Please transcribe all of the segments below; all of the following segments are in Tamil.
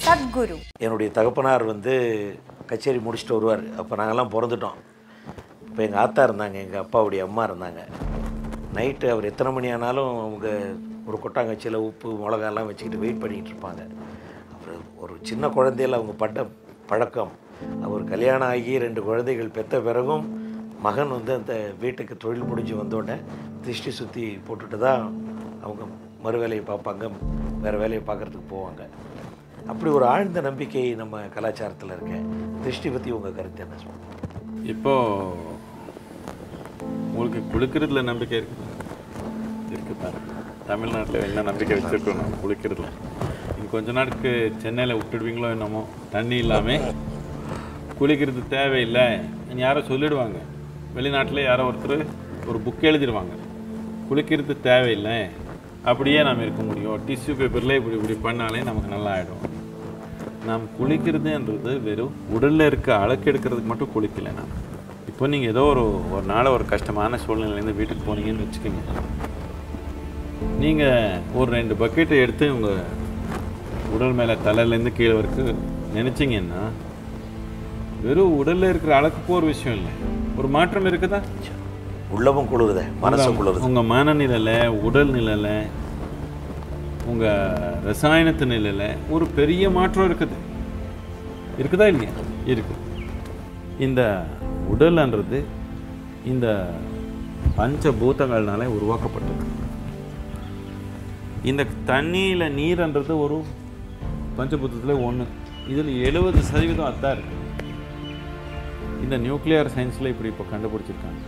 சத்குரு என்னுடைய தகப்பனார் வந்து கச்சேரி முடிச்சுட்டு வருவார் அப்போ நாங்கள்லாம் பிறந்துட்டோம் இப்போ எங்கள் ஆத்தா இருந்தாங்க எங்கள் அப்பாவுடைய அம்மா இருந்தாங்க நைட்டு அவர் எத்தனை மணி ஆனாலும் அவங்க ஒரு கொட்டாங்கச்சியில் உப்பு மிளகாலாம் வச்சுக்கிட்டு வெயிட் பண்ணிக்கிட்டு இருப்பாங்க அப்புறம் ஒரு சின்ன குழந்தையில அவங்க பட்ட பழக்கம் அவர் கல்யாணம் ஆகி ரெண்டு குழந்தைகள் பெற்ற பிறகும் மகன் வந்து அந்த வீட்டுக்கு தொழில் முடிஞ்சு வந்தோடனே திருஷ்டி சுற்றி போட்டுட்டு தான் அவங்க மறு வேலையை பார்ப்பாங்க வேறு வேலையை பார்க்குறதுக்கு போவாங்க அப்படி ஒரு ஆழ்ந்த நம்பிக்கை நம்ம கலாச்சாரத்தில் இருக்கு திருஷ்டி பற்றி உங்கள் கருத்து என்ன சொல்லுங்கள் இப்போ உங்களுக்கு குளிக்கிறதுல நம்பிக்கை இருக்கு இருக்கு பாருங்க தமிழ்நாட்டில் என்ன நம்பிக்கை வச்சுருக்கோம் நம்ம குளிக்கிறதுல இன்னும் கொஞ்ச நாளுக்கு சென்னையில் விட்டுடுவீங்களோ என்னமோ தண்ணி இல்லாமல் குளிக்கிறது தேவையில்லை யாரோ சொல்லிடுவாங்க வெளிநாட்டில் யாரோ ஒருத்தர் ஒரு புக் எழுதிடுவாங்க குளிக்கிறது தேவையில்லை அப்படியே நாம் இருக்க முடியும் டிஷ்யூ பேப்பரில் இப்படி இப்படி பண்ணாலே நமக்கு நல்லா ஆகிடும் நாம் குளிக்கிறதுன்றது வெறும் உடலில் இருக்க அழகு எடுக்கிறதுக்கு மட்டும் குளிக்கல நாம் இப்போ நீங்கள் ஏதோ ஒரு ஒரு நாள் ஒரு கஷ்டமான சூழ்நிலையிலேருந்து வீட்டுக்கு போனீங்கன்னு வச்சுக்கோங்க நீங்கள் ஒரு ரெண்டு பக்கெட்டை எடுத்து உங்கள் உடல் மேலே தலையிலேருந்து கீழே வரைக்கும் நினச்சிங்கன்னா வெறும் உடலில் இருக்கிற அழகுக்கு ஒரு விஷயம் இல்லை ஒரு மாற்றம் இருக்குதா உள்ளமும் குளிருதே மனசும் குளிருது உங்கள் மனநிலையில் உடல் நிலையில் உங்கள் ரசாயனத்து நிலையில் ஒரு பெரிய மாற்றம் இருக்குது இருக்குதா இல்லையா இருக்குது இந்த உடல்ன்றது இந்த பஞ்சபூதங்கள்னால உருவாக்கப்பட்டது இந்த தண்ணியில் நீர்ன்றது ஒரு பஞ்சபூதத்தில் ஒன்று இதில் எழுபது சதவீதம் அதான் இருக்குது இந்த நியூக்ளியர் சயின்ஸில் இப்படி இப்போ கண்டுபிடிச்சிருக்காங்க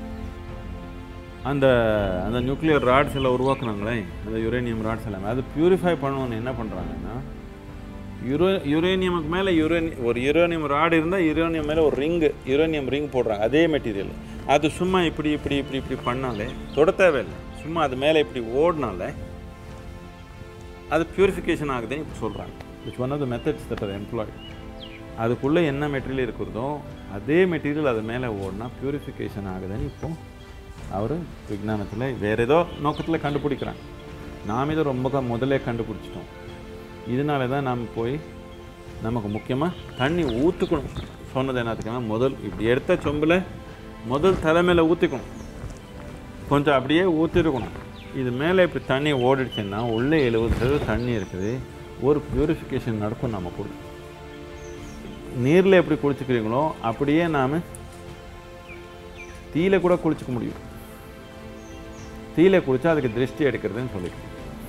அந்த அந்த நியூக்ளியர் ராட்ஸ் எல்லாம் உருவாக்குனாங்களே அந்த யுரேனியம் ராட்ஸ் எல்லாமே அது பியூரிஃபை பண்ணணும்னு என்ன பண்ணுறாங்கன்னா யுரே யுரேனியமுக்கு மேலே யுரேனி ஒரு யுரேனியம் ராடு இருந்தால் யுரேனியம் மேலே ஒரு ரிங்கு யுரேனியம் ரிங் போடுறாங்க அதே மெட்டீரியல் அது சும்மா இப்படி இப்படி இப்படி இப்படி பண்ணாலே தொட தேவையில்லை சும்மா அது மேலே இப்படி ஓடினாலே அது பியூரிஃபிகேஷன் ஆகுதுன்னு இப்போ சொல்கிறாங்க it's one of the methods that are employed அதுக்குள்ளே என்ன மெட்டீரியல் இருக்கிறதோ அதே மெட்டீரியல் அது மேலே ஓடினா பியூரிஃபிகேஷன் ஆகுதுன்னு இப்போ அவர் விஞ்ஞானத்தில் வேறு ஏதோ நோக்கத்தில் கண்டுபிடிக்கிறாங்க நாம் இதை ரொம்ப க- முதல்லே கண்டுபிடிச்சிட்டோம் இதனால தான் நாம் போய் நமக்கு முக்கியமாக தண்ணி ஊற்றுக்கணும் சொன்னது என்னத்துக்குன்னா முதல் இப்படி எடுத்த சொம்பில் முதல் தலைமையில் ஊற்றிக்கணும் கொஞ்சம் அப்படியே ஊற்றிருக்கணும் இது மேலே இப்படி தண்ணி ஓடிடுச்சுன்னா உள்ளே எழுபது சதவீதம் தண்ணி இருக்குது ஒரு பியூரிஃபிகேஷன் நடக்கும் நம்ம கூட நீரில் எப்படி குளிச்சுக்கிறீங்களோ அப்படியே நாம் தீயில கூட குளிச்சுக்க முடியும் தீயில குளிச்சா அதுக்கு திருஷ்டி எடுக்கிறதுன்னு சொல்லிக்கிறோம்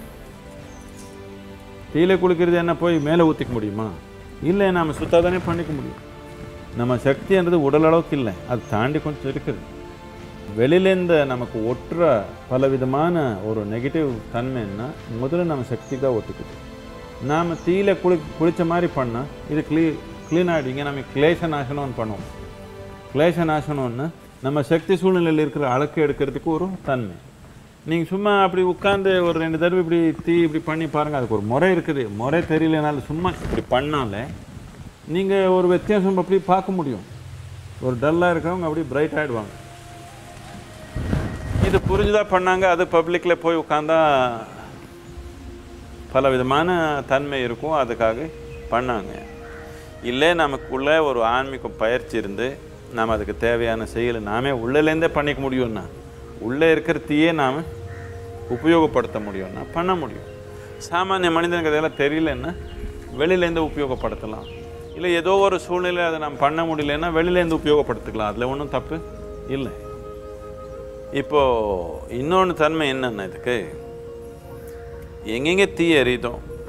தீயில குளிக்கிறது என்ன போய் மேலே ஊற்றிக்க முடியுமா இல்லை நாம் சுத்தாதானே பண்ணிக்க முடியும் நம்ம சக்தின்றது உடல் அளவுக்கு இல்லை அது தாண்டி கொஞ்சம் இருக்குது வெளியிலேருந்து நமக்கு ஒட்டுற பலவிதமான ஒரு நெகட்டிவ் தன்மைன்னா முதல்ல நம்ம சக்தி தான் ஒத்துக்குது நாம் தீயில குளி குளிச்ச மாதிரி பண்ணால் இது க்ளீ க்ளீன் ஆகிடுங்க நம்ம கிளேச நாசனம்னு பண்ணுவோம் கிளேச நாசனம்னு நம்ம சக்தி சூழ்நிலையில் இருக்கிற அழகு எடுக்கிறதுக்கு ஒரு தன்மை நீங்கள் சும்மா அப்படி உட்காந்து ஒரு ரெண்டு தடவை இப்படி தீ இப்படி பண்ணி பாருங்கள் அதுக்கு ஒரு முறை இருக்குது முறை தெரியலனாலும் சும்மா இப்படி பண்ணாலே நீங்கள் ஒரு வித்தியாசம் அப்படி பார்க்க முடியும் ஒரு டல்லாக இருக்கிறவங்க அப்படியே பிரைட் ஆகிடுவாங்க இது புரிஞ்சுதா பண்ணாங்க அது பப்ளிக்கில் போய் உட்காந்தா பல விதமான தன்மை இருக்கும் அதுக்காக பண்ணாங்க இல்லை நமக்குள்ளே ஒரு ஆன்மீக பயிற்சி இருந்து நாம் அதுக்கு தேவையான செயலை நாமே உள்ளேருந்தே பண்ணிக்க முடியும்னா உள்ளே இருக்கிற தீயே நாம் உபயோகப்படுத்த முடியும்னா பண்ண முடியும் சாமானிய மனிதனுக்கு அதெல்லாம் தெரியலன்னா வெளியிலேருந்து உபயோகப்படுத்தலாம் இல்லை ஏதோ ஒரு சூழ்நிலை அதை நாம் பண்ண முடியலன்னா வெளியிலேருந்து உபயோகப்படுத்திக்கலாம் அதில் ஒன்றும் தப்பு இல்லை இப்போது இன்னொன்று தன்மை என்னென்ன இதுக்கு எங்கெங்கே தீ எரியுதோ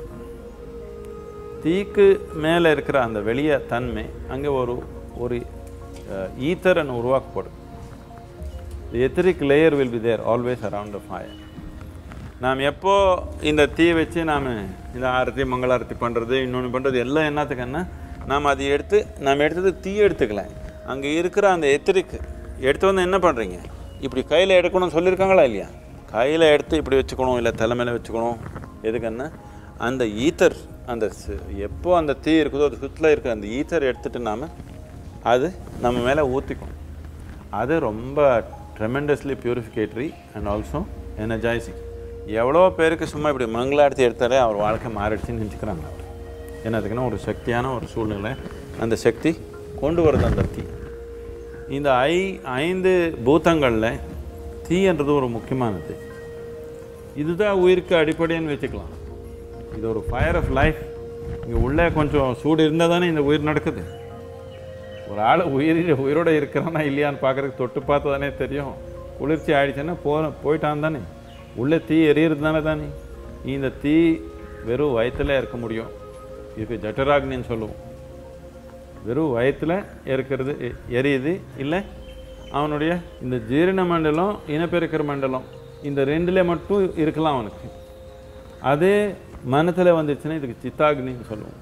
தீக்கு மேலே இருக்கிற அந்த வெளிய தன்மை அங்கே ஒரு ஒரு ஈத்தரன் உருவாக்கப்படும் the etheric layer will be there always around the fire நாம் எப்போ இந்த தீ வச்சு நாம் இந்த ஆரத்தி மங்களாரத்தி பண்ணுறது இன்னொன்று பண்ணுறது எல்லாம் என்னத்துக்குன்னா நாம் அதை எடுத்து நாம் எடுத்தது தீ எடுத்துக்கலாம் அங்கே இருக்கிற அந்த எத்திரிக்கு எடுத்து வந்து என்ன பண்ணுறீங்க இப்படி கையில் எடுக்கணும்னு சொல்லியிருக்காங்களா இல்லையா கையில் எடுத்து இப்படி வச்சுக்கணும் இல்லை தலைமையில் வச்சுக்கணும் எதுக்குன்னா அந்த ஈத்தர் அந்த சி- எப்போ அந்த தீ இருக்குதோ அது சுற்றில இருக்கிற அந்த ஈத்தர் எடுத்துட்டு நாம் அது நம்ம மேலே ஊற்றிக்கணும் அது ரொம்ப tremendously purificatory and also energising எவ்வளோ பேருக்கு சும்மா இப்படி மங்களாடுத்தி எடுத்தாலே அவர் வாழ்க்கை மாறிடுச்சுன்னு நினச்சிக்கிறாங்க என்னதுக்குன்னா ஒரு சக்தியான ஒரு சூழ்நிலை அந்த சக்தி கொண்டு வருது அந்த தீ இந்த ஐ ஐந்து பூத்தங்களில் தீன்றது ஒரு முக்கியமானது இதுதான் உயிருக்கு அடிப்படைன்னு வச்சுக்கலாம் இது ஒரு ஃபயர் ஆஃப் லைஃப் இங்கே உள்ளே கொஞ்சம் சூடு இருந்தால் தானே இந்த உயிர் நடக்குது ஒரு ஆள் உயிர் உயிரோட இருக்கிறானா இல்லையான்னு பார்க்குறதுக்கு தொட்டு பார்த்து தானே தெரியும் குளிர்ச்சி ஆயிடுச்சுன்னா போ போயிட்டான் தானே உள்ளே தீ எரியறது தானே தானே இந்த தீ வெறும் வயிற்றுல இருக்க முடியும் இதுக்கு ஜட்டராக்னின்னு சொல்லுவோம் வெறும் வயிற்றில் இருக்கிறது எ- எரியுது இல்லை அவனுடைய இந்த ஜீரண மண்டலம் இனப்பெருக்கிற மண்டலம் இந்த ரெண்டுல மட்டும் இருக்கலாம் அவனுக்கு அதே மனத்தில் வந்துச்சுன்னா இதுக்கு சித்தாக்னின்னு சொல்லுவோம்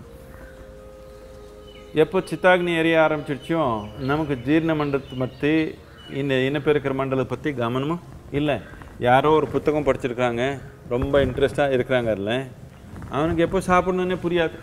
எப்போ சித்தாக்னி எரிய ஆரம்பிச்சிடுச்சோ நமக்கு ஜீரண மண்டலத்தை பற்றி இந்த இனப்பெருக்கிற மண்டலத்தை பற்றி கவனமும் இல்லை யாரோ ஒரு புத்தகம் படிச்சிருக்காங்க ரொம்ப இன்ட்ரெஸ்டாக இருக்கிறாங்க அதில் அவனுக்கு எப்போ சாப்பிடணுன்னே புரியாது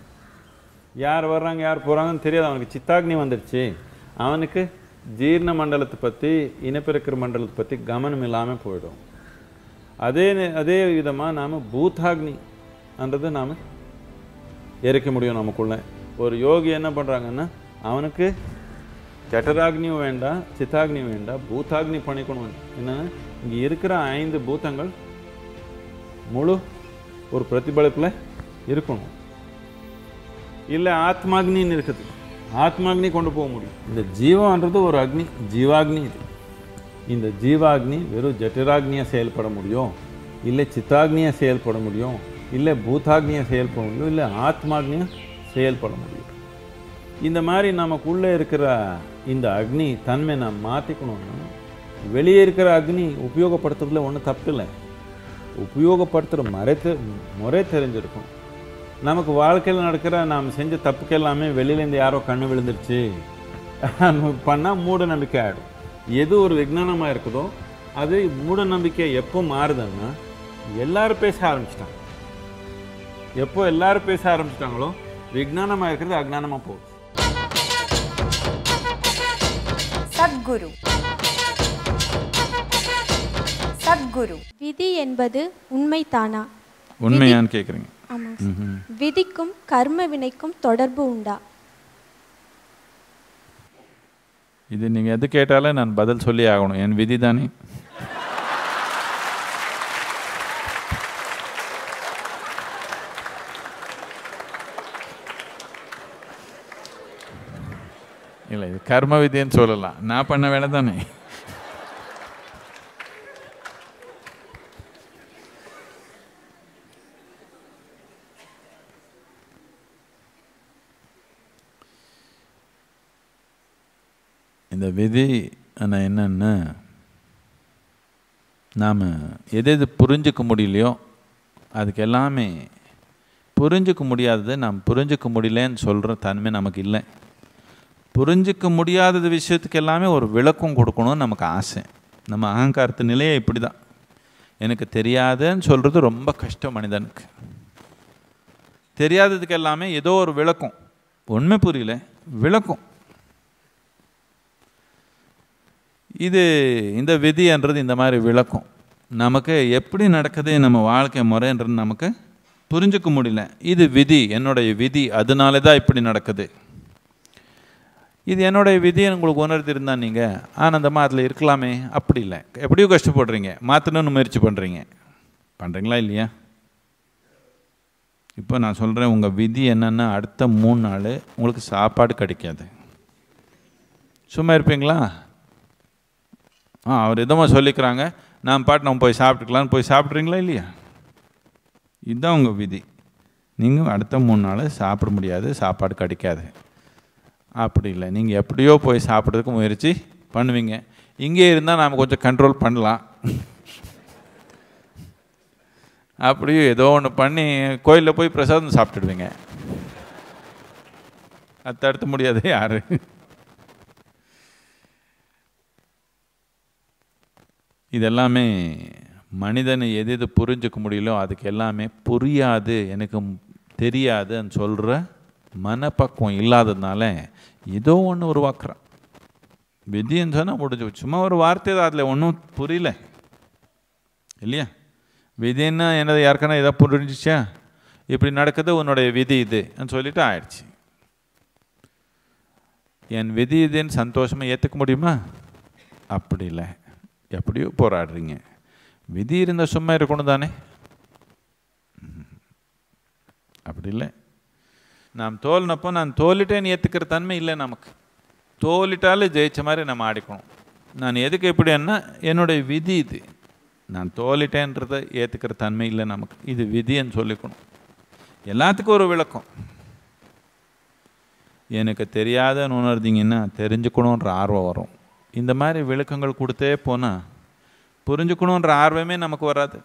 யார் வர்றாங்க யார் போகிறாங்கன்னு தெரியாது அவனுக்கு சித்தாக்னி வந்துடுச்சு அவனுக்கு ஜீரண மண்டலத்தை பற்றி இனப்பெருக்கிற மண்டலத்தை பற்றி கவனம் இல்லாமல் போயிடும் அதே நே- அதே விதமாக நாம் பூதாக்னின்றது நாம் எரிக்க முடியும் நமக்குள்ள ஒரு யோகி என்ன பண்ணுறாங்கன்னா அவனுக்கு ஜட்டராக்னியும் வேண்டாம் சித்தாக்னியும் வேண்டாம் பூதாக்னி பண்ணிக்கணும் என்னன்னா இங்கே இருக்கிற ஐந்து பூதங்கள் முழு ஒரு பிரதிபலிப்பில் இருக்கணும் இல்லை ஆத்மாக்னின்னு இருக்குது ஆத்மாக்னி கொண்டு போக முடியும் இந்த ஜீவன்றது ஒரு அக்னி ஜீவாக்னி இது இந்த ஜீவாக்னி வெறும் ஜட்டிராக்னியாக செயல்பட முடியும் இல்லை சித்தாக்னியாக செயல்பட முடியும் இல்லை பூதாக்னியாக செயல்பட முடியும் இல்லை ஆத்மாக்னியாக செயல்பட முடியும் இந்த மாதிரி நமக்குள்ளே இருக்கிற இந்த அக்னி தன்மை நாம் மாற்றிக்கணும்னா வெளியே இருக்கிற அக்னி உபயோகப்படுத்துறதுல ஒன்றும் தப்பில்லை உபயோகப்படுத்துகிற முறை தெ- முறை தெரிஞ்சிருக்கும் நமக்கு வாழ்க்கையில் நடக்கிற நாம் செஞ்ச தப்புக்கு எல்லாமே வெளியிலேருந்து யாரோ கண்ணு விழுந்துருச்சு பண்ணால் மூட நம்பிக்கை ஆகிடும் எது ஒரு விஞ்ஞானமாக இருக்குதோ அது மூட நம்பிக்கை எப்போ மாறுதுன்னா எல்லாரும் பேச ஆரம்பிச்சிட்டாங்க எப்போ எல்லாரும் பேச ஆரம்பிச்சிட்டாங்களோ விஞ்ஞானமாக இருக்கிறது அஜ்ஞானமாக போகுது சத்குரு சத்குரு விதி என்பது உண்மைதானா உண்மையான்னு கேட்குறீங்க ஆமாம் விதிக்கும் கர்ம வினைக்கும் தொடர்பு உண்டா இது நீங்கள் எது கேட்டாலும் நான் பதில் சொல்லி ஆகணும் என் விதி தானே இல்லை இது கர்ம விதின்னு சொல்லலாம் நான் பண்ண வேலை தானே இந்த விதி ஆனால் என்னன்னா நாம் எது எது புரிஞ்சுக்க முடியலையோ அதுக்கு எல்லாமே புரிஞ்சுக்க முடியாதது நாம் புரிஞ்சுக்க முடியலன்னு சொல்கிற தன்மை நமக்கு இல்லை புரிஞ்சுக்க முடியாதது விஷயத்துக்கு எல்லாமே ஒரு விளக்கம் கொடுக்கணும்னு நமக்கு ஆசை நம்ம அகங்காரத்து நிலையே இப்படி தான் எனக்கு தெரியாதுன்னு சொல்கிறது ரொம்ப கஷ்டம் மனிதனுக்கு தெரியாததுக்கு எல்லாமே ஏதோ ஒரு விளக்கம் உண்மை புரியல விளக்கம் இது இந்த விதின்றது இந்த மாதிரி விளக்கம் நமக்கு எப்படி நடக்குது நம்ம வாழ்க்கை முறைன்றது நமக்கு புரிஞ்சுக்க முடியல இது விதி என்னுடைய விதி அதனால தான் இப்படி நடக்குது இது என்னுடைய விதியை உங்களுக்கு உணர்த்திருந்தா நீங்கள் ஆனந்தமாக அதில் இருக்கலாமே அப்படி இல்லை எப்படியோ கஷ்டப்படுறீங்க மாற்றணும்னு முயற்சி பண்ணுறீங்க பண்ணுறீங்களா இல்லையா இப்போ நான் சொல்கிறேன் உங்கள் விதி என்னென்னா அடுத்த மூணு நாள் உங்களுக்கு சாப்பாடு கிடைக்காது சும்மா இருப்பீங்களா ஆ அவர் எதமா சொல்லிக்கிறாங்க நான் பாட்டு நம்ம போய் சாப்பிட்டுக்கலான்னு போய் சாப்பிட்றீங்களா இல்லையா இதுதான் உங்கள் விதி நீங்கள் அடுத்த மூணு நாள் சாப்பிட முடியாது சாப்பாடு கிடைக்காது அப்படி இல்லை நீங்கள் எப்படியோ போய் சாப்பிட்றதுக்கு முயற்சி பண்ணுவீங்க இங்கே இருந்தால் நாம் கொஞ்சம் கண்ட்ரோல் பண்ணலாம் அப்படியும் ஏதோ ஒன்று பண்ணி கோயிலில் போய் பிரசாதம் சாப்பிட்டுடுவீங்க அது தடுத்த முடியாது யாரு இதெல்லாமே மனிதனை எது எது புரிஞ்சுக்க முடியலோ அதுக்கு எல்லாமே புரியாது எனக்கு ம்- தெரியாதுன்னு சொல்கிற மனப்பக்குவம் இல்லாததுனால ஏதோ ஒன்று உருவாக்குறான் விதின்னு சொன்னால் முடிஞ்சு போச்சு. சும்மா ஒரு வார்த்தை தான் அதில் ஒன்றும் புரியல இல்லையா விதின்னா என்னது யாருக்கான எதாவது புரிஞ்சிச்சா இப்படி நடக்குது உன்னுடைய விதி இதுன்னு சொல்லிட்டு ஆயிடுச்சு என் விதி இதுன்னு சந்தோஷமாக ஏற்றுக்க முடியுமா அப்படி இல்லை எப்படியோ போராடுறீங்க விதி இருந்தால் சும்மா இருக்கணும் தானே ம். அப்படி இல்லை நாம் தோல்னப்போ நான் தோலிட்டேன்னு ஏற்றுக்கிற தன்மை இல்லை நமக்கு தோலிட்டாலும் ஜெயிச்ச மாதிரி நம்ம ஆடிக்கணும் நான் எதுக்கு எப்படின்னா என்னுடைய விதி இது நான் தோலிட்டேன்றதை ஏற்றுக்கிற தன்மை இல்லை நமக்கு இது விதின்னு சொல்லிக்கணும் எல்லாத்துக்கும் ஒரு விளக்கம் எனக்கு தெரியாதன்னு உணர்ந்தீங்கன்னா தெரிஞ்சுக்கணுன்ற ஆர்வம் வரும் இந்த மாதிரி விளக்கங்கள் கொடுத்தே போனால் புரிஞ்சுக்கணுன்ற ஆர்வமே நமக்கு வராது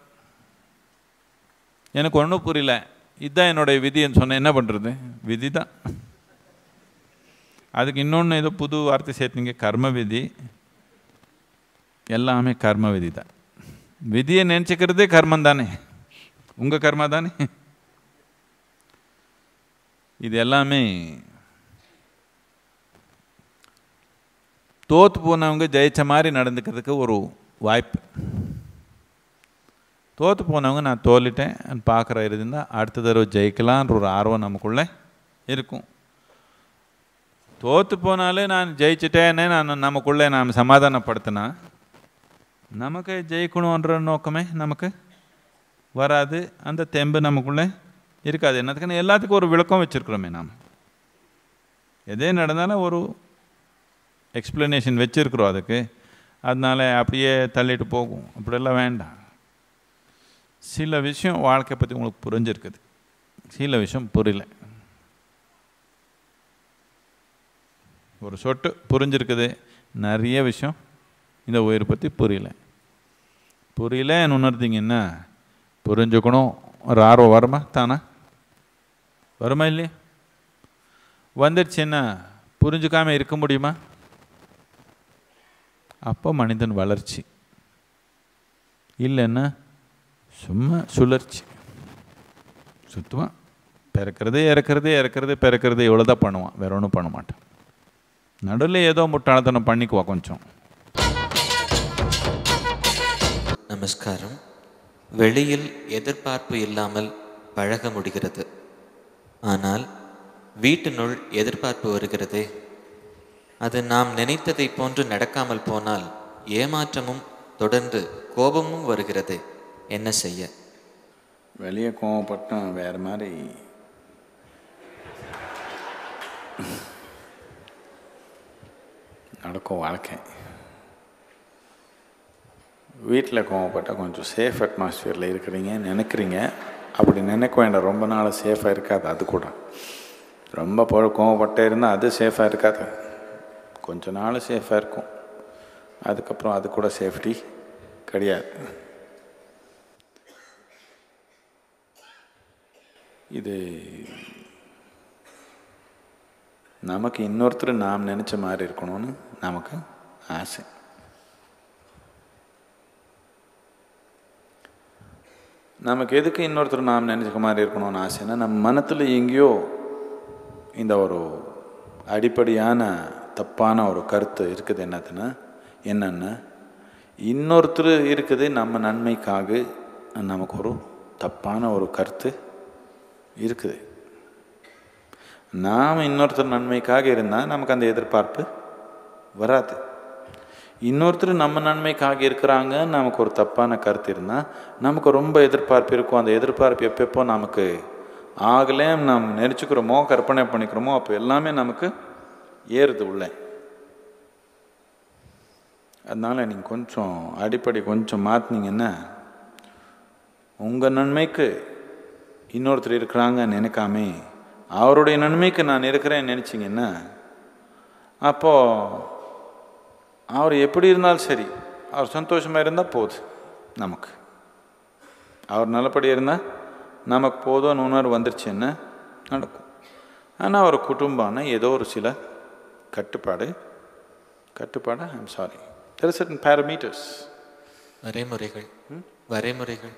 எனக்கு ஒன்றும் புரியல இதுதான் என்னுடைய விதின்னு சொன்னேன் என்ன பண்ணுறது விதி தான் அதுக்கு இன்னொன்று ஏதோ புது வார்த்தை சேர்த்தீங்க கர்ம விதி எல்லாமே கர்ம விதி தான் விதியை நினச்சிக்கிறதே கர்மம் தானே உங்கள் கர்மா தானே இது எல்லாமே தோத்து போனவங்க ஜெயிச்ச மாதிரி நடந்துக்கிறதுக்கு ஒரு வாய்ப்பு தோத்து போனவங்க நான் தோலிட்டேன் பார்க்குற இருந்தால் அடுத்த தடவை ஜெயிக்கலான்ற ஒரு ஆர்வம் நமக்குள்ளே இருக்கும் தோத்து போனாலே நான் ஜெயிச்சிட்டேன்னு நான் நமக்குள்ளே நாம் சமாதானப்படுத்தினா நமக்கு ஜெயிக்கணுன்ற நோக்கமே நமக்கு வராது அந்த தெம்பு நமக்குள்ளே இருக்காது என்னத்துக்குன்னு எல்லாத்துக்கும் ஒரு விளக்கம் வச்சுருக்குறோமே நாம் எதே நடந்தாலும் ஒரு எக்ஸ்ப்ளனேஷன் வச்சுருக்குறோம் அதுக்கு அதனால அப்படியே தள்ளிட்டு போகும் அப்படியெல்லாம் வேண்டாம் சில விஷயம் வாழ்க்கை பற்றி உங்களுக்கு புரிஞ்சிருக்குது சில விஷயம் புரியல ஒரு சொட்டு புரிஞ்சிருக்குது நிறைய விஷயம் இந்த உயிர் பற்றி புரியல புரியலன்னு உணர்ந்தீங்கன்னா புரிஞ்சுக்கணும் ஒரு ஆர்வம் வருமா தானா வருமா இல்லையா வந்துடுச்சுன்னா புரிஞ்சுக்காம இருக்க முடியுமா அப்போ மனிதன் வளர்ச்சி இல்லைன்னா சும்மா சுழற்சி சுற்றுவான் பிறக்கிறது இறக்கிறது இறக்கிறது பிறக்கிறது இவ்வளோ தான் பண்ணுவான் வேற ஒன்றும் பண்ண மாட்டான் நடுவில் ஏதோ முட்டாளத்தனம் பண்ணிக்குவான் கொஞ்சம் நமஸ்காரம் வெளியில் எதிர்பார்ப்பு இல்லாமல் பழக முடிகிறது ஆனால் வீட்டினுள் எதிர்பார்ப்பு வருகிறதே அது நாம் நினைத்ததை போன்று நடக்காமல் போனால் ஏமாற்றமும் தொடர்ந்து கோபமும் வருகிறது என்ன செய்ய வெளியே கோவப்பட்டோம் வேறு மாதிரி நடக்கும் வாழ்க்கை வீட்டில் கோவப்பட்டால் கொஞ்சம் சேஃப் அட்மாஸ்ஃபியரில் இருக்கிறீங்க நினைக்கிறீங்க அப்படி நினைக்க வேண்டாம் ரொம்ப நாள் சேஃபாக இருக்காது அது கூட ரொம்ப போ கோவப்பட்டே இருந்தால் அது சேஃபாக இருக்காது கொஞ்ச நாள் சேஃபாக இருக்கும் அதுக்கப்புறம் அது கூட சேஃப்டி கிடையாது இது நமக்கு இன்னொருத்தர் நாம் நினச்ச மாதிரி இருக்கணும்னு நமக்கு ஆசை நமக்கு எதுக்கு இன்னொருத்தர் நாம் நினச்சிக்க மாதிரி இருக்கணும்னு ஆசைன்னா நம்ம மனத்தில் எங்கேயோ இந்த ஒரு அடிப்படையான தப்பான ஒரு கருத்து இருக்குது என்னதுன்னா என்னென்னா இன்னொருத்தர் இருக்குது நம்ம நன்மைக்காக நமக்கு ஒரு தப்பான ஒரு கருத்து இருக்குது நாம் இன்னொருத்தர் நன்மைக்காக இருந்தால் நமக்கு அந்த எதிர்பார்ப்பு வராது இன்னொருத்தர் நம்ம நன்மைக்காக இருக்கிறாங்க நமக்கு ஒரு தப்பான கருத்து இருந்தால் நமக்கு ரொம்ப எதிர்பார்ப்பு இருக்கும் அந்த எதிர்பார்ப்பு எப்பப்போ நமக்கு ஆகலே நாம் நினச்சிக்கிறோமோ கற்பனை பண்ணிக்கிறோமோ அப்போ எல்லாமே நமக்கு ஏறுது உள்ள அதனால் நீங்கள் கொஞ்சம் அடிப்படை கொஞ்சம் மாற்றினீங்கன்னா உங்கள் நன்மைக்கு இன்னொருத்தர் இருக்கிறாங்க நினைக்காம அவருடைய நன்மைக்கு நான் இருக்கிறேன்னு நினச்சிங்கன்னா அப்போது அவர் எப்படி இருந்தாலும் சரி அவர் சந்தோஷமாக இருந்தால் போதும் நமக்கு அவர் நல்லபடியாக இருந்தால் நமக்கு போதும்னு உணர்வு வந்துருச்சுன்னா நடக்கும் ஆனால் ஒரு குடும்பம்னா ஏதோ ஒரு சில கட்டுப்பாடு கட்டுப்பாடு I'm sorry there certain parameters வரைமுறைகள் வரைமுறைகள்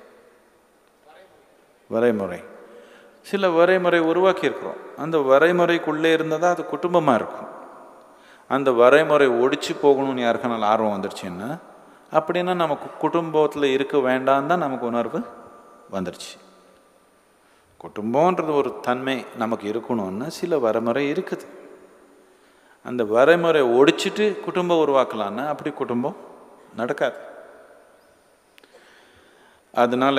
வரைமுறை சில வரைமுறை உருவாக்கி இருக்கிறோம் அந்த வரைமுறைக்குள்ளே இருந்தால் தான் அது குடும்பமாக இருக்கும் அந்த வரைமுறை ஒடிச்சு போகணும்னு யாருக்கான ஆர்வம் வந்துருச்சுன்னா அப்படின்னா நமக்கு குடும்பத்தில் இருக்க வேண்டாம் தான் நமக்கு உணர்வு வந்துருச்சு குடும்பன்றது ஒரு தன்மை நமக்கு இருக்கணும்னா சில வரைமுறை இருக்குது அந்த வரைமுறை ஒடிச்சிட்டு குடும்பம் உருவாக்கலான்னா அப்படி குடும்பம் நடக்காது அதனால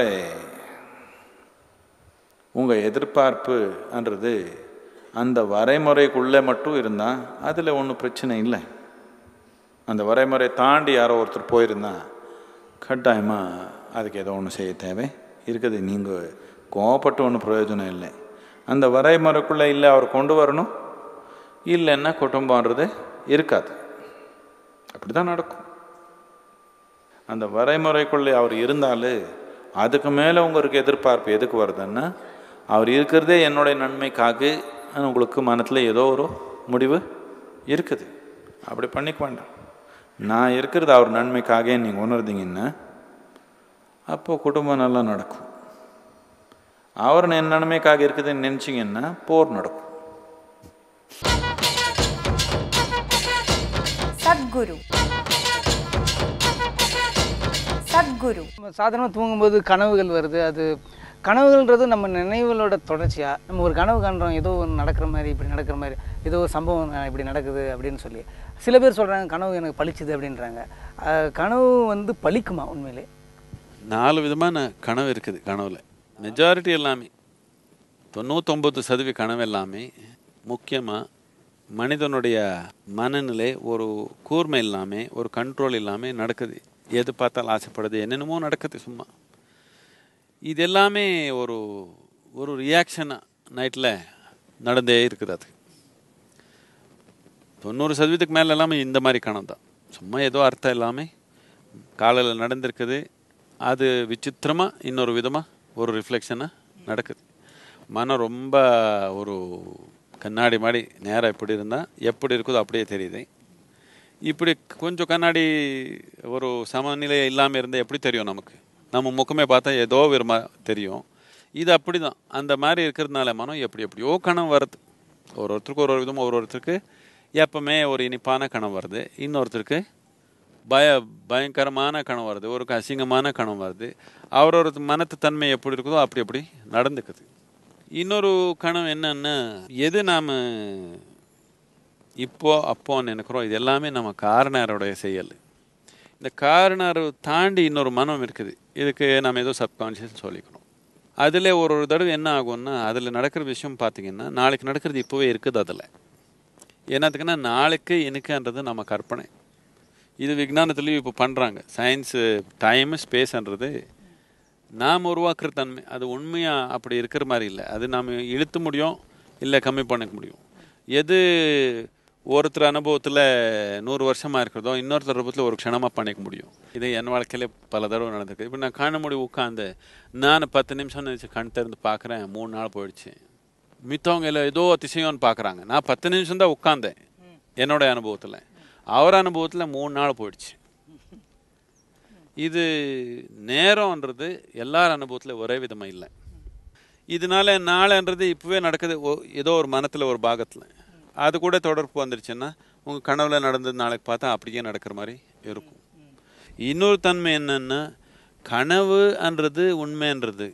உங்கள் எதிர்பார்ப்புன்றது அந்த வரைமுறைக்குள்ளே மட்டும் இருந்தால் அதில் ஒன்றும் பிரச்சனை இல்லை அந்த வரைமுறை தாண்டி யாரோ ஒருத்தர் போயிருந்தா கட்டாயமாக அதுக்கு ஏதோ ஒன்று செய்ய தேவை இருக்குது நீங்கள் கோவப்பட்டு ஒன்றும் பிரயோஜனம் இல்லை அந்த வரைமுறைக்குள்ளே இல்லை அவர் கொண்டு வரணும் இல்லைன்னா குடும்பம்ன்றது இருக்காது அப்படி தான் நடக்கும் அந்த வரைமுறைக்குள்ளே அவர் இருந்தாலும் அதுக்கு மேலே உங்களுக்கு எதிர்பார்ப்பு எதுக்கு வருதுன்னா அவர் இருக்கிறதே என்னுடைய நன்மைக்காக உங்களுக்கு மனத்தில் ஏதோ ஒரு முடிவு இருக்குது அப்படி பண்ணிக்க வேண்டாம் நான் இருக்கிறது அவர் நன்மைக்காக நீங்கள் உணர்ந்தீங்கன்னா அப்போ குடும்பம் நல்லா நடக்கும் அவர் என் நன்மைக்காக இருக்குதுன்னு நினச்சிங்கன்னா போர் நடக்கும் சத்குரு சத்குரு சாதாரணமாக தூங்கும்போது கனவுகள் வருது அது கனவுகள்ன்றது நம்ம நினைவுகளோட தொடர்ச்சியாக நம்ம ஒரு கனவு காண்றோம் ஏதோ ஒன்று நடக்கிற மாதிரி இப்படி நடக்கிற மாதிரி ஏதோ ஒரு சம்பவம் அஹ், இப்படி நடக்குது அப்படின்னு சொல்லி சில பேர் சொல்கிறாங்க கனவு எனக்கு பளிச்சுது அப்படின்றாங்க அஹ், கனவு வந்து பலிக்குமா உண்மையிலே நாலு விதமான கனவு இருக்குது கனவுல மெஜாரிட்டி எல்லாமே தொண்ணூத்தொம்பது சதவீத கனவு எல்லாமே முக்கியமாக மனிதனுடைய மனநிலை ஒரு கூர்மை இல்லாமல் ஒரு கண்ட்ரோல் இல்லாமல் நடக்குது எது பார்த்தாலும் ஆசைப்படுது என்னென்னமோ நடக்குது சும்மா இது எல்லாமே ஒரு ஒரு ரியாக்ஷனாக நைட்டில் நடந்தே இருக்குது அது தொண்ணூறு சதவீதத்துக்கு மேலே எல்லாமே இந்த மாதிரி கணம் தான் சும்மா ஏதோ அர்த்தம் இல்லாமல் காலையில் நடந்திருக்குது அது விசித்திரமாக இன்னொரு விதமாக ஒரு ரிஃப்ளெக்ஷனாக நடக்குது மனம் ரொம்ப ஒரு கண்ணாடி மாதிரி நேராக எப்படி இருந்தால் எப்படி இருக்குதோ அப்படியே தெரியுது இப்படி கொஞ்சம் கண்ணாடி ஒரு சமநிலை இல்லாமல் இருந்தால் எப்படி தெரியும் நமக்கு நம்ம முகமே பார்த்தா ஏதோ விரும்ப தெரியும் இது அப்படி தான் அந்த மாதிரி இருக்கிறதுனால மனம் எப்படி எப்படியோ கனவு வருது ஒரு ஒருத்தருக்கு ஒரு ஒரு விதமாக ஒரு ஒருத்தருக்கு எப்பவுமே ஒரு இனிப்பான கனவு வருது இன்னொருத்தருக்கு பய பயங்கரமான கனவு வருது ஒரு அசிங்கமான கனவு வருது அவரோட மனத்து தன்மை எப்படி இருக்குதோ அப்படி அப்படி நடந்துக்குது இன்னொரு கனவு என்னன்னா எது நாம் இப்போ அப்போ நினைக்கிறோம் இது எல்லாமே நம்ம காரணருடைய செயல் இந்த காரணர் தாண்டி இன்னொரு மனம் இருக்குது இதுக்கு நம்ம ஏதோ சப்கான்ஷியஸ் சொல்லிக்கிறோம் அதில் ஒரு ஒரு தடவை என்ன ஆகும்னா அதில் நடக்கிற விஷயம் பார்த்தீங்கன்னா நாளைக்கு நடக்கிறது இப்போவே இருக்குது அதில் என்னத்துக்குன்னா நாளைக்கு எனக்குன்றது நம்ம கற்பனை இது விஞ்ஞானத்துலேயும் இப்போ பண்ணுறாங்க சயின்ஸு டைமு ஸ்பேஸ்ன்றது நாம் உருவாக்குற தன்மை அது உண்மையாக அப்படி இருக்கிற மாதிரி இல்லை அது நாம் இழுத்து முடியும் இல்லை கம்மி பண்ணிக்க முடியும் எது ஒருத்தர் அனுபவத்தில் நூறு வருஷமாக இருக்கிறதோ இன்னொருத்தர் அனுபவத்தில் ஒரு க்ஷணமாக பண்ணிக்க முடியும் இது என் வாழ்க்கையில பல தடவை நடந்திருக்கு இப்போ நான் காண முடி உட்காந்து நான் பத்து நிமிஷம் நினச்சி கண் திறந்து பார்க்குறேன் மூணு நாள் போயிடுச்சு மித்தவங்க எல்லாம் ஏதோ அதிசயம்னு பார்க்குறாங்க நான் பத்து நிமிஷம் தான் உட்காந்தேன் என்னோட அனுபவத்தில் அவர் அனுபவத்தில் மூணு நாள் போயிடுச்சு இது நேரம்ன்றது எல்லார் அனுபவத்தில் ஒரே விதமாக இல்லை இதனால நாளைன்றது இப்போவே நடக்குது ஓ- ஏதோ ஒரு மனத்தில் ஒரு பாகத்தில் அது கூட தொடர்பு வந்துருச்சுன்னா உங்கள் கனவுல நடந்தது நாளைக்கு பார்த்தா அப்படியே நடக்கிற மாதிரி இருக்கும் இன்னொரு தன்மை என்னன்னா கனவுன்றது உண்மைன்றது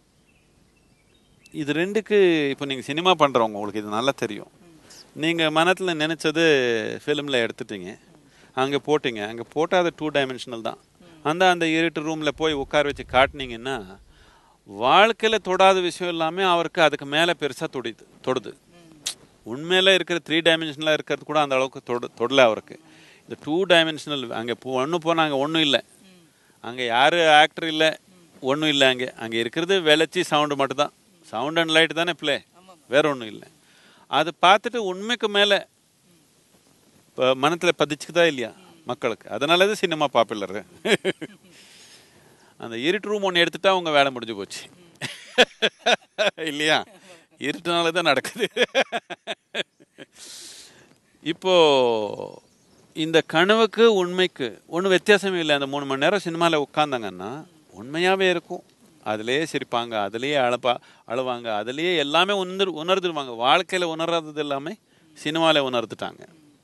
இது ரெண்டுக்கு இப்போ நீங்கள் சினிமா பண்ணுறவங்க உங்களுக்கு இது நல்லா தெரியும் நீங்கள் மனத்தில் நினச்சது ஃபிலிமில் எடுத்துட்டீங்க அங்கே போட்டீங்க அங்கே போட்டால் அது டூ டைமென்ஷனல் தான் அந்த அந்த இருட்டு ரூமில் போய் உட்கார வச்சு காட்டினீங்கன்னா வாழ்க்கையில் தொடாத விஷயம் எல்லாமே அவருக்கு அதுக்கு மேலே பெருசாக தொடிது தொடுது உண்மையில இருக்கிற த்ரீ டைமென்ஷனலாக இருக்கிறது கூட அந்த அளவுக்கு தொடு தொடல அவருக்கு இந்த டூ டைமென்ஷனல் அங்கே போ ஒன்று போனால் அங்கே ஒன்றும் இல்லை அங்கே யார் ஆக்டர் இல்லை ஒன்றும் இல்லை அங்கே அங்கே இருக்கிறது வெளிச்சி சவுண்டு மட்டும்தான் சவுண்ட் அண்ட் லைட் தானே ப்ளே வேற ஒன்றும் இல்லை அது பார்த்துட்டு உண்மைக்கு மேலே இப்போ மனத்தில் பதிச்சுக்குதா இல்லையா மக்களுக்கு அதனால தான் சினிமா பாப்புலர் அந்த இருட்டு ரூம் ஒன்று எடுத்துட்டா உங்க வேலை முடிஞ்சு போச்சு இல்லையா இருட்டுனால தான் நடக்குது இப்போ இந்த கனவுக்கு உண்மைக்கு ஒன்றும் வித்தியாசமே இல்லை அந்த மூணு மணி நேரம் சினிமாவில் உட்காந்தாங்கன்னா உண்மையாகவே இருக்கும் அதுலேயே சிரிப்பாங்க அதுலேயே அழப்பா அழுவாங்க அதுலேயே எல்லாமே உணர் உணர்ந்துருவாங்க வாழ்க்கையில் உணராதது எல்லாமே சினிமாவில் உணர்ந்துட்டாங்க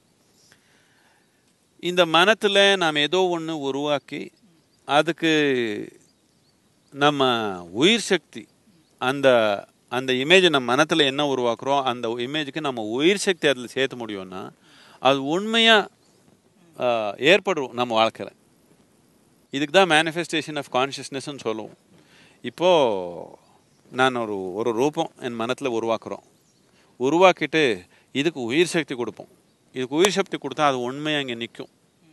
இந்த மனத்தில் நாம் ஏதோ ஒன்று உருவாக்கி அதுக்கு நம்ம உயிர் சக்தி அந்த அந்த இமேஜ் நம்ம மனத்தில் என்ன உருவாக்குறோம் அந்த இமேஜுக்கு நம்ம உயிர் சக்தி அதில் சேர்த்த முடியும்னா அது உண்மையாக ஏற்படும் நம்ம வாழ்க்கையில் இதுக்கு தான் மேனிஃபெஸ்டேஷன் ஆஃப் கான்ஷியஸ்னஸ்ன்னு சொல்லுவோம் இப்போது நான் ஒரு ஒரு ரூபம் என் மனத்தில் உருவாக்குறோம் உருவாக்கிட்டு இதுக்கு உயிர் சக்தி கொடுப்போம் இதுக்கு உயிர் சக்தி கொடுத்தா அது உண்மையாக இங்கே நிற்கும்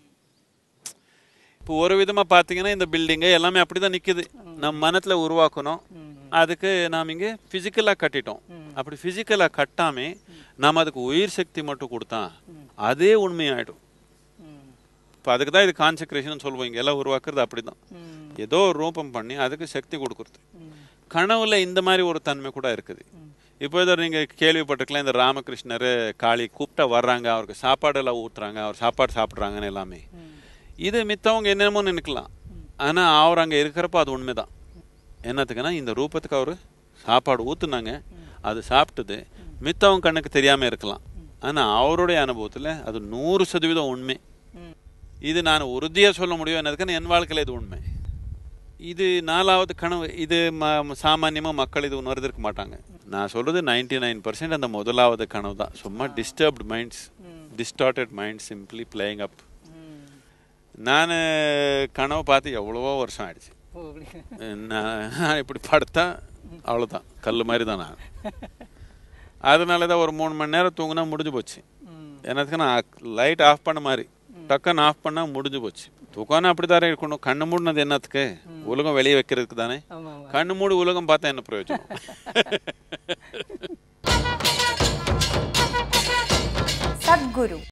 இப்போ ஒரு விதமாக பார்த்தீங்கன்னா இந்த பில்டிங்கு எல்லாமே அப்படி தான் நிற்குது நம்ம மனத்தில் உருவாக்கணும் அதுக்கு நாம் இங்கே ஃபிசிக்கலாக கட்டிட்டோம் அப்படி ஃபிசிக்கலாக கட்டாமே நாம் அதுக்கு உயிர் சக்தி மட்டும் கொடுத்தா அதே உண்மையாயிடும் இப்போ அதுக்கு தான் இது கான்செக்ரேஷன் சொல்லுவோம் இங்கே எல்லாம் உருவாக்குறது அப்படி தான் ஏதோ ஒரு ரூபம் பண்ணி அதுக்கு சக்தி கொடுக்குறது கனவுல இந்த மாதிரி ஒரு தன்மை கூட இருக்குது இப்போ இதை நீங்கள் கேள்விப்பட்டிருக்கலாம் இந்த ராமகிருஷ்ணர் காளி கூப்பிட்டா வர்றாங்க அவருக்கு சாப்பாடெல்லாம் ஊத்துறாங்க அவர் சாப்பாடு சாப்பிட்றாங்கன்னு எல்லாமே இது மித்தவங்க என்னென்னமோ நினைக்கலாம் ஆனால் அவர் அங்கே இருக்கிறப்ப அது உண்மைதான் என்னத்துக்குன்னா இந்த ரூபத்துக்கு அவர் சாப்பாடு ஊற்றுனாங்க அது சாப்பிட்டது மித்தவங்க கண்ணுக்கு தெரியாமல் இருக்கலாம் ஆனால் அவருடைய அனுபவத்தில் அது நூறு சதவீதம் உண்மை இது நான் உறுதியாக சொல்ல முடியும் என்னதுக்குன்னு என் வாழ்க்கையில் இது உண்மை இது நாலாவது கனவு இது ம சாமானியமாக மக்கள் இது உணர்ந்திருக்க மாட்டாங்க நான் சொல்கிறது நைன்டி நைன் பர்சன்ட் அந்த முதலாவது கனவு தான் சும்மா disturbed minds distorted mind simply playing up நான் கனவு பார்த்து எவ்வளவோ வருஷம் ஆயிடுச்சு ஓ அப்படி நான் இப்படி படுத்தா அவ்வளோதான் கல் மாதிரி தான் நான் அதனால தான் ஒரு மூணு மணி நேரம் தூங்கினா முடிஞ்சு போச்சு என்னத்துக்கு நான் லைட் ஆஃப் பண்ண மாதிரி டக்குன்னு ஆஃப் பண்ணால் முடிஞ்சு போச்சு தூக்கம்னா அப்படி தானே இருக்கணும் கண்ணு மூடினது என்னத்துக்கு உலகம் வெளியே வைக்கிறதுக்கு தானே ஆமாம் ஆமாம் கண்ணு மூடி உலகம் பார்த்தா என்ன பிரயோஜனம் சத்குரு